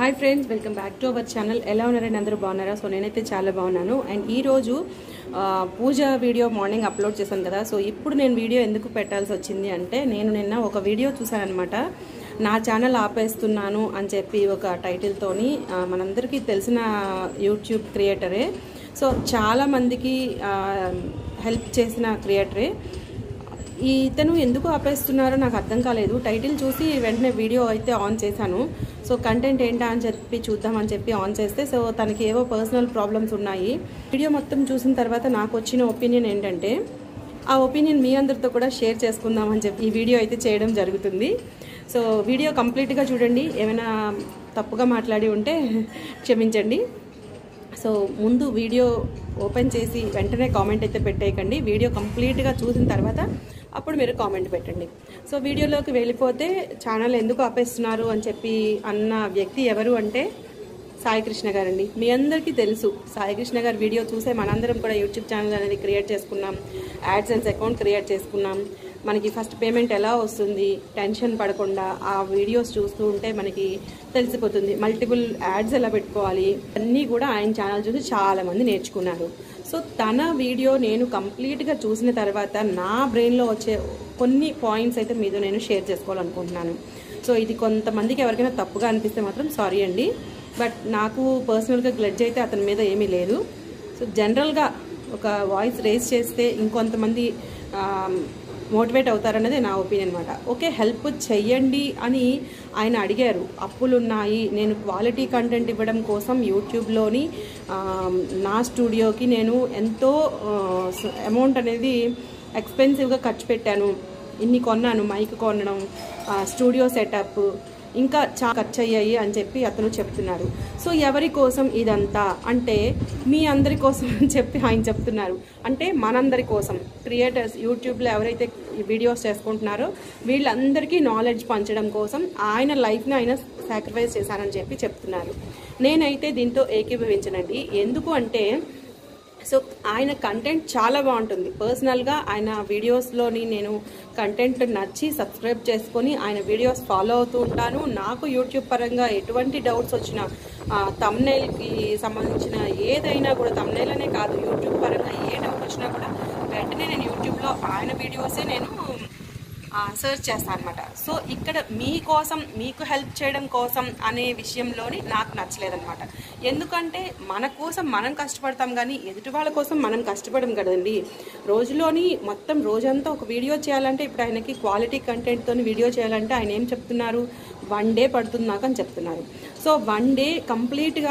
hi friends welcome back to our channel ఎలా ఉన్నారండి అందరూ బాగున్నారా సో నేనైతే చాలా బాగున్నాను అండ్ ఈరోజు ఆ, పూజ వీడియో మార్నింగ్ అప్లోడ్ చేశాను కదా సో ఇప్పుడు నేను వీడియో ఎందుకు పెట్టాల్సి వచ్చింది అంటే నేను నిన్న ఒక వీడియో చూశానమాట నా ఛానల్ ఆపేస్తున్నాను అని చెప్పి ఒక టైటిల్తోని ఆ, మనందరికీ తెలిసిన యూట్యూబ్ క్రియేటరే సో చాలామందికి హెల్ప్ చేసిన క్రియేటరే ఈ ఇతను ఎందుకు ఆపేస్తున్నారో నాకు అర్థం కాలేదు టైటిల్ చూసి వెంటనే వీడియో అయితే ఆన్ చేశాను సో కంటెంట్ ఏంటా అని చెప్పి చూద్దామని చెప్పి ఆన్ చేస్తే సో తనకి ఏవో పర్సనల్ ప్రాబ్లమ్స్ ఉన్నాయి వీడియో మొత్తం చూసిన తర్వాత నాకు వచ్చిన ఒపీనియన్ ఏంటంటే ఆ ఒపీనియన్ మీ అందరితో కూడా షేర్ చేసుకుందామని చెప్పి ఈ వీడియో అయితే చేయడం జరుగుతుంది సో వీడియో కంప్లీట్గా చూడండి ఏమైనా తప్పుగా మాట్లాడి ఉంటే క్షమించండి సో ముందు వీడియో ఓపెన్ చేసి వెంటనే కామెంట్ అయితే పెట్టేయకండి వీడియో కంప్లీట్గా చూసిన తర్వాత అప్పుడు మీరు కామెంట్ పెట్టండి సో వీడియోలోకి వెళ్ళిపోతే ఛానల్ ఎందుకు ఆపేస్తున్నారు అని చెప్పి అన్న వ్యక్తి ఎవరు అంటే సాయి కృష్ణ గారండి మీ అందరికీ తెలుసు సాయి కృష్ణ గారి వీడియో చూసే మనందరం కూడా యూట్యూబ్ ఛానల్ అనేది క్రియేట్ చేసుకున్నాం యాడ్సెన్స్ అకౌంట్ క్రియేట్ చేసుకున్నాం మనకి ఫస్ట్ పేమెంట్ ఎలా వస్తుంది టెన్షన్ పడకుండా ఆ వీడియోస్ చూస్తూ ఉంటే మనకి తెలిసిపోతుంది మల్టిపుల్ యాడ్స్ ఎలా పెట్టుకోవాలి అన్నీ కూడా ఆయన ఛానల్ చూసి చాలా మంది నేర్చుకున్నారు సో తన వీడియో నేను కంప్లీట్గా చూసిన తర్వాత నా బ్రెయిన్లో వచ్చే కొన్ని పాయింట్స్ అయితే మీతో నేను షేర్ చేసుకోవాలనుకుంటున్నాను సో ఇది కొంతమందికి ఎవరికైనా తప్పుగా అనిపిస్తే మాత్రం సారీ అండి బట్ నాకు పర్సనల్గా గ్లడ్జ్ అయితే అతని మీద ఏమీ లేదు సో జనరల్గా ఒక వాయిస్ రేస్ చేస్తే ఇంకొంతమంది మోటివేట్ అవుతారన్నదే నా ఒపీనియన్ అనమాట ఓకే హెల్ప్ చెయ్యండి అని ఆయన అడిగారు అప్పులున్నాయి నేను క్వాలిటీ కంటెంట్ ఇవ్వడం కోసం యూట్యూబ్లోని ఆ, నా స్టూడియోకి నేను ఎంతో అమౌంట్ అనేది ఎక్స్పెన్సివ్గా ఖర్చు పెట్టాను ఇన్ని కొన్నాను మైక్ కొనడం ఆ, స్టూడియో సెటప్ ఇంకా చాలా ఖర్చు అయ్యాయి అని చెప్పి అతను చెప్తున్నారు సో ఎవరి కోసం ఇదంతా అంటే మీ అందరి కోసం అని చెప్పి ఆయన చెప్తున్నారు అంటే మనందరి కోసం క్రియేటర్స్ యూట్యూబ్లో ఎవరైతే ఈ వీడియోస్ చేసుకుంటున్నారో వీళ్ళందరికీ నాలెడ్జ్ పంచడం కోసం ఆయన లైఫ్ని ఆయన సాక్రిఫైస్ చేశారని చెప్పి చెప్తున్నారు నేనైతే దీంతో ఏకీభవించనండి ఎందుకు అంటే సో ఆయన కంటెంట్ చాలా బాగుంటుంది పర్సనల్గా ఆయన వీడియోస్లోని నేను కంటెంట్ నచ్చి సబ్స్క్రైబ్ చేసుకొని ఆయన వీడియోస్ ఫాలో అవుతూ ఉంటాను నాకు యూట్యూబ్ పరంగా ఎటువంటి డౌట్స్ వచ్చినా తమ్నైల్కి సంబంధించిన ఏదైనా కూడా తమ్నైల్ అనే కాదు యూట్యూబ్ పరంగా ఏ డౌట్ వచ్చినా కూడా వెంటనే నేను యూట్యూబ్లో ఆయన వీడియోసే నేను సర్చ్ చేస్తాను అనమాట సో ఇక్కడ మీకోసం మీకు హెల్ప్ చేయడం కోసం అనే విషయంలోని నాకు నచ్చలేదన్నమాట ఎందుకంటే మన కోసం మనం కష్టపడతాం కానీ ఎదుటి వాళ్ళ కోసం మనం కష్టపడం కదండి రోజులోని మొత్తం రోజంతా ఒక వీడియో చేయాలంటే ఇప్పుడు ఆయనకి క్వాలిటీ కంటెంట్తో వీడియో చేయాలంటే ఆయన ఏం చెప్తున్నారు వన్ డే పడుతుంది నాకు అని చెప్తున్నారు సో వన్ డే కంప్లీట్గా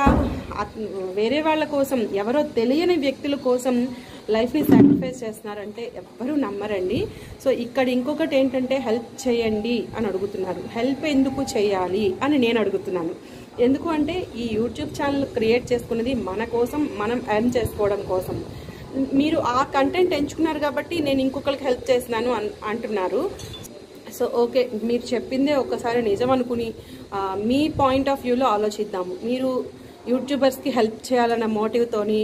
వేరే వాళ్ళ కోసం ఎవరో తెలియని వ్యక్తుల కోసం లైఫ్ని సాక్రిఫైస్ చేస్తున్నారంటే ఎవ్వరూ నమ్మరండి సో ఇక్కడ ఇంకొకటి ఏంటంటే హెల్ప్ చేయండి అని అడుగుతున్నారు హెల్ప్ ఎందుకు చేయాలి అని నేను అడుగుతున్నాను ఎందుకు అంటే ఈ యూట్యూబ్ ఛానల్ క్రియేట్ చేసుకున్నది మన కోసం మనం ఎర్న్ చేసుకోవడం కోసం మీరు ఆ కంటెంట్ ఎంచుకున్నారు కాబట్టి నేను ఇంకొకరికి హెల్ప్ చేస్తున్నాను అన్ అంటున్నారు సో ఓకే మీరు చెప్పిందే ఒకసారి నిజం అనుకుని ఆ, మీ పాయింట్ ఆఫ్ వ్యూలో ఆలోచిద్దాము మీరు యూట్యూబర్స్కి హెల్ప్ చేయాలన్న మోటివ్తోని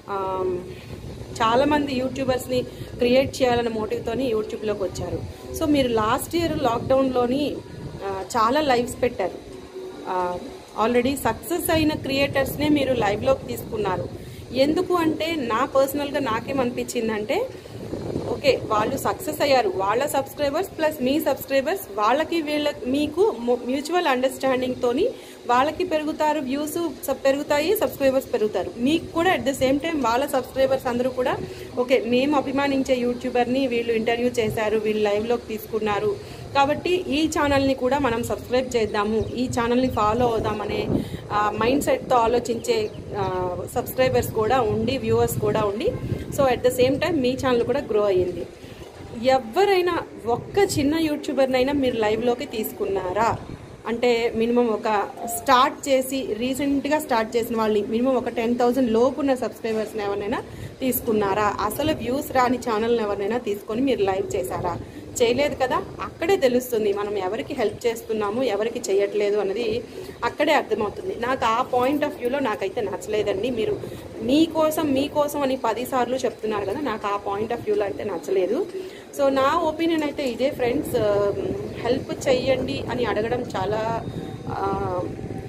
చాలామంది యూట్యూబర్స్ని క్రియేట్ చేయాలన్న మోటివ్తోని యూట్యూబ్లోకి వచ్చారు సో మీరు లాస్ట్ ఇయర్ లాక్డౌన్లోని ఆ, చాలా లైవ్స్ పెట్టారు ఆల్రెడీ సక్సెస్ అయిన క్రియేటర్స్నే మీరు లైవ్లోకి తీసుకున్నారు ఎందుకు అంటే నా పర్సనల్గా నాకేమనిపించిందంటే ఓకే వాళ్ళు సక్సెస్ అయ్యారు వాళ్ళ సబ్స్క్రైబర్స్ ప్లస్ మీ సబ్స్క్రైబర్స్ వాళ్ళకి వీళ్ళ మీకు మ్యూచువల్ అండర్స్టాండింగ్ తోని వాళ్ళకి పెరుగుతారు వ్యూస్ పెరుగుతాయి సబ్స్క్రైబర్స్ పెరుగుతారు మీకు కూడా అట్ ద సేమ్ టైం వాళ్ళ సబ్స్క్రైబర్స్ అందరూ కూడా ఓకే మేము అభిమానించే యూట్యూబర్ని వీళ్ళు ఇంటర్వ్యూ చేశారు వీళ్ళు లైవ్లోకి తీసుకున్నారు కాబట్టి ఈ ఛానల్ని కూడా మనం సబ్స్క్రైబ్ చేద్దాము ఈ ఛానల్ని ఫాలో అవుదామనే మైండ్ సెట్తో ఆలోచించే సబ్స్క్రైబర్స్ కూడా ఉండి వ్యూవర్స్ కూడా ఉండి so at the same time మీ ఛానల్ కూడా గ్రో అయ్యింది ఎవరైనా ఒక్క చిన్న యూట్యూబర్నైనా మీరు లైవ్లోకి తీసుకున్నారా అంటే మినిమం ఒక స్టార్ట్ చేసి రీసెంట్గా స్టార్ట్ చేసిన వాళ్ళని మినిమం ఒక టెన్ థౌసండ్ లోపు ఉన్న సబ్స్క్రైబర్స్ని ఎవరినైనా తీసుకున్నారా అసలు వ్యూస్ రాని ఛానల్ని ఎవరినైనా తీసుకొని మీరు లైవ్ చేశారా చేయలేదు కదా అక్కడే తెలుస్తుంది మనం ఎవరికి హెల్ప్ చేస్తున్నాము ఎవరికి చేయట్లేదు అన్నది అక్కడే అర్థమవుతుంది నాకు ఆ పాయింట్ ఆఫ్ వ్యూలో నాకైతే నచ్చలేదండి మీరు మీకోసం మీకోసం అని పదిసార్లు చెప్తున్నారు కదా నాకు ఆ పాయింట్ ఆఫ్ వ్యూలో అయితే నచ్చలేదు సో నా ఒపీనియన్ అయితే ఇదే ఫ్రెండ్స్ హెల్ప్ చెయ్యండి అని అడగడం చాలా ఆ,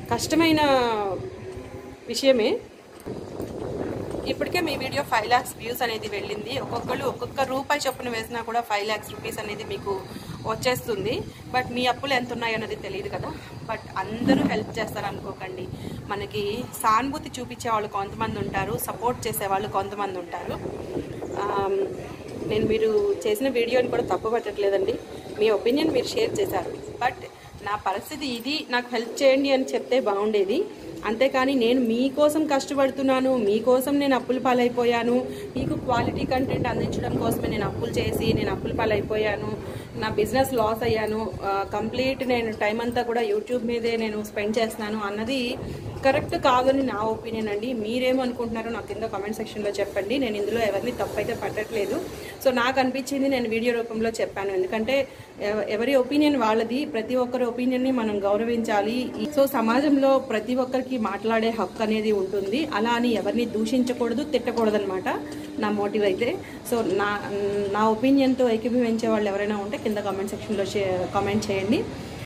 కష్టమైన విషయమే ఇప్పటికే మీ వీడియో ఫైవ్ ల్యాక్స్ వ్యూస్ అనేది వెళ్ళింది ఒక్కొక్కరు ఒక్కొక్క రూపాయి చొప్పున వేసినా కూడా ఫైవ్ ల్యాక్స్ రూపీస్ అనేది మీకు వచ్చేస్తుంది బట్ మీ అప్పులు ఎంత ఉన్నాయో అనేది తెలియదు కదా బట్ అందరూ హెల్ప్ చేస్తారు అనుకోకండి మనకి సానుభూతి చూపించే వాళ్ళు కొంతమంది ఉంటారు సపోర్ట్ చేసే వాళ్ళు కొంతమంది ఉంటారు ఆమ్, నేను మీరు చేసిన వీడియోని కూడా తప్పు పట్టట్లేదండి మీ ఒపీనియన్ మీరు షేర్ చేశారు బట్ నా పరిస్థితి ఇది నాకు హెల్ప్ చేయండి అని చెప్తే బాగుండేది అంతేకాని నేను మీకోసం కష్టపడుతున్నాను మీకోసం నేను అప్పుల పాలైపోయాను మీకు క్వాలిటీ కంటెంట్ అందించడం కోసమే నేను అప్పులు చేసి నేను అప్పుల పాలైపోయాను నా బిజినెస్ లాస్ అయ్యాను కంప్లీట్ నేను టైం అంతా కూడా యూట్యూబ్ మీదే నేను స్పెండ్ చేస్తున్నాను అన్నది కరెక్ట్ కాదని నా ఒపీనియన్ అండి మీరేమనుకుంటున్నారో నాకు కింద కామెంట్ సెక్షన్లో చెప్పండి నేను ఇందులో ఎవరిని తప్పైతే పట్టట్లేదు సో నాకు అనిపించింది నేను వీడియో రూపంలో చెప్పాను ఎందుకంటే ఎవ- ఎవరి ఒపీనియన్ వాళ్ళది ప్రతి ఒక్కరి ఒపీనియన్ని మనం గౌరవించాలి సో సమాజంలో ప్రతి ఒక్కరికి మాట్లాడే హక్కు అనేది ఉంటుంది అలా అని ఎవరిని దూషించకూడదు తిట్టకూడదు అనమాట నా మోటివ్ అయితే సో నా నా ఒపీనియన్తో ఏకీభవించే వాళ్ళు ఎవరైనా ఉంటే కింద కామెంట్ సెక్షన్లో కామెంట్ చేయండి